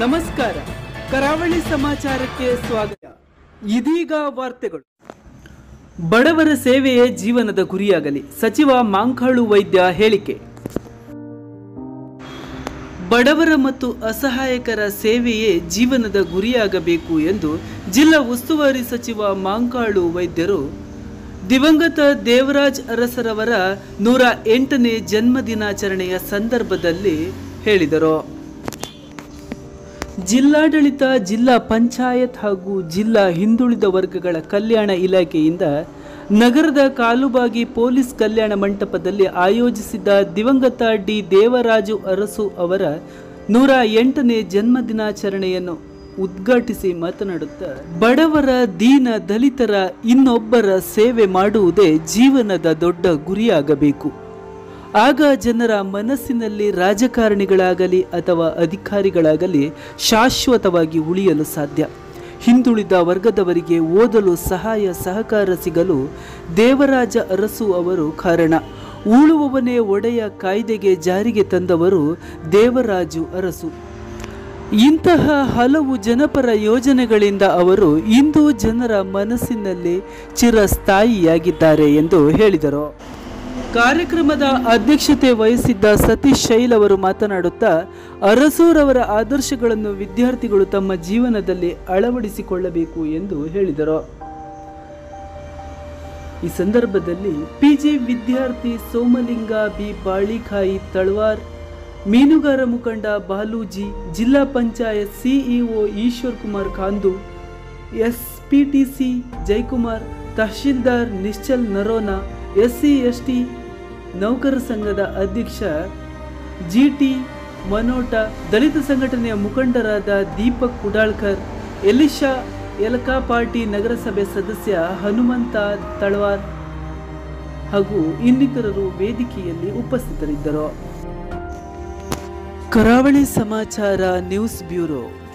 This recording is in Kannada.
ನಮಸ್ಕಾರ ಕರಾವಳಿ ಸಮಾಚಾರಕ್ಕೆ ಸ್ವಾಗತ ಇದೀಗ ವಾರ್ತೆಗಳು ಬಡವರ ಸೇವೆಯೇ ಜೀವನದ ಗುರಿಯಾಗಲಿ ಸಚಿವ ಮಾಂಕಾಳು ವೈದ್ಯ ಹೇಳಿಕೆ ಬಡವರ ಮತ್ತು ಅಸಹಾಯಕರ ಸೇವೆಯೇ ಜೀವನದ ಗುರಿಯಾಗಬೇಕು ಎಂದು ಜಿಲ್ಲಾ ಉಸ್ತುವಾರಿ ಸಚಿವ ಮಾಂಕಾಳು ವೈದ್ಯರು ದಿವಂಗತ ದೇವರಾಜ್ ಅರಸರವರ ನೂರ ಎಂಟನೇ ಜನ್ಮದಿನಾಚರಣೆಯ ಸಂದರ್ಭದಲ್ಲಿ ಹೇಳಿದರು ಜಿಲ್ಲಾಡಳಿತ ಜಿಲ್ಲಾ ಪಂಚಾಯತ್ ಹಾಗೂ ಜಿಲ್ಲಾ ಹಿಂದುಳಿದ ವರ್ಗಗಳ ಕಲ್ಯಾಣ ಇಲಾಖೆಯಿಂದ ನಗರದ ಕಾಲುಬಾಗಿ ಪೊಲೀಸ್ ಕಲ್ಯಾಣ ಮಂಟಪದಲ್ಲಿ ಆಯೋಜಿಸಿದ್ದ ದಿವಂಗತ ಡಿ ದೇವರಾಜು ಅರಸು ಅವರ ನೂರ ಎಂಟನೇ ಜನ್ಮದಿನಾಚರಣೆಯನ್ನು ಉದ್ಘಾಟಿಸಿ ಮಾತನಾಡುತ್ತಾ ಬಡವರ ದೀನ ದಲಿತರ ಇನ್ನೊಬ್ಬರ ಸೇವೆ ಮಾಡುವುದೇ ಜೀವನದ ದೊಡ್ಡ ಗುರಿಯಾಗಬೇಕು ಆಗ ಜನರ ಮನಸ್ಸಿನಲ್ಲಿ ರಾಜಕಾರಣಿಗಳಾಗಲಿ ಅಥವಾ ಅಧಿಕಾರಿಗಳಾಗಲಿ ಶಾಶ್ವತವಾಗಿ ಉಳಿಯಲು ಸಾಧ್ಯ ಹಿಂದುಳಿದ ವರ್ಗದವರಿಗೆ ಓದಲು ಸಹಾಯ ಸಹಕಾರ ಸಿಗಲು ದೇವರಾಜ ಅರಸು ಅವರು ಕಾರಣ ಉಳುವವನೇ ಒಡೆಯ ಕಾಯ್ದೆಗೆ ಜಾರಿಗೆ ತಂದವರು ದೇವರಾಜು ಅರಸು ಇಂತಹ ಹಲವು ಜನಪರ ಯೋಜನೆಗಳಿಂದ ಅವರು ಇಂದು ಜನರ ಮನಸ್ಸಿನಲ್ಲಿ ಚಿರಸ್ಥಾಯಿಯಾಗಿದ್ದಾರೆ ಎಂದು ಹೇಳಿದರು ಕಾರ್ಯಕ್ರಮದ ಅಧ್ಯಕ್ಷತೆ ವಹಿಸಿದ್ದ ಸತೀಶ್ ಶೈಲ್ ಅವರು ಮಾತನಾಡುತ್ತಾ ಅರಸೂರವರ ಆದರ್ಶಗಳನ್ನು ವಿದ್ಯಾರ್ಥಿಗಳು ತಮ್ಮ ಜೀವನದಲ್ಲಿ ಅಳವಡಿಸಿಕೊಳ್ಳಬೇಕು ಎಂದು ಹೇಳಿದರು ಈ ಸಂದರ್ಭದಲ್ಲಿ ಪಿಜಿ ವಿದ್ಯಾರ್ಥಿ ಸೋಮಲಿಂಗ ಬಿ ಬಾಳಿಕಾಯಿ ತಳವಾರ್ ಮೀನುಗಾರ ಮುಖಂಡ ಬಾಲೂಜಿ ಜಿಲ್ಲಾ ಪಂಚಾಯತ್ ಸಿಇಒ ಈಶ್ವರ್ ಕುಮಾರ್ ಖಾಂದು ಎಸ್ಪಿಟಿಸಿ ಜಯಕುಮಾರ್ ತಹಶೀಲ್ದಾರ್ ನಿಶ್ಚಲ್ ನರೋನಾ ಎಸ್ಸಿ ಎಸ್ಟಿ ನೌಕರ ಸಂಘದ ಅಧ್ಯಕ್ಷ ಜಿಟಿ ಮನೋಟ ದಲಿತ ಸಂಘಟನೆಯ ಮುಖಂಡರಾದ ದೀಪಕ್ ಕುಡಾಳ್ಕರ್ ಎಲಿಶಾ ಯಲಕಾ ಪಾರ್ಟಿ ನಗರಸಭೆ ಸದಸ್ಯ ಹನುಮಂತ ತಳವಾರ್ ಹಾಗೂ ಇನ್ನಿತರರು ವೇದಿಕೆಯಲ್ಲಿ ಉಪಸ್ಥಿತರಿದ್ದರು ಕರಾವಳಿ ಸಮಾಚಾರ ನ್ಯೂಸ್ ಬ್ಯೂರೋ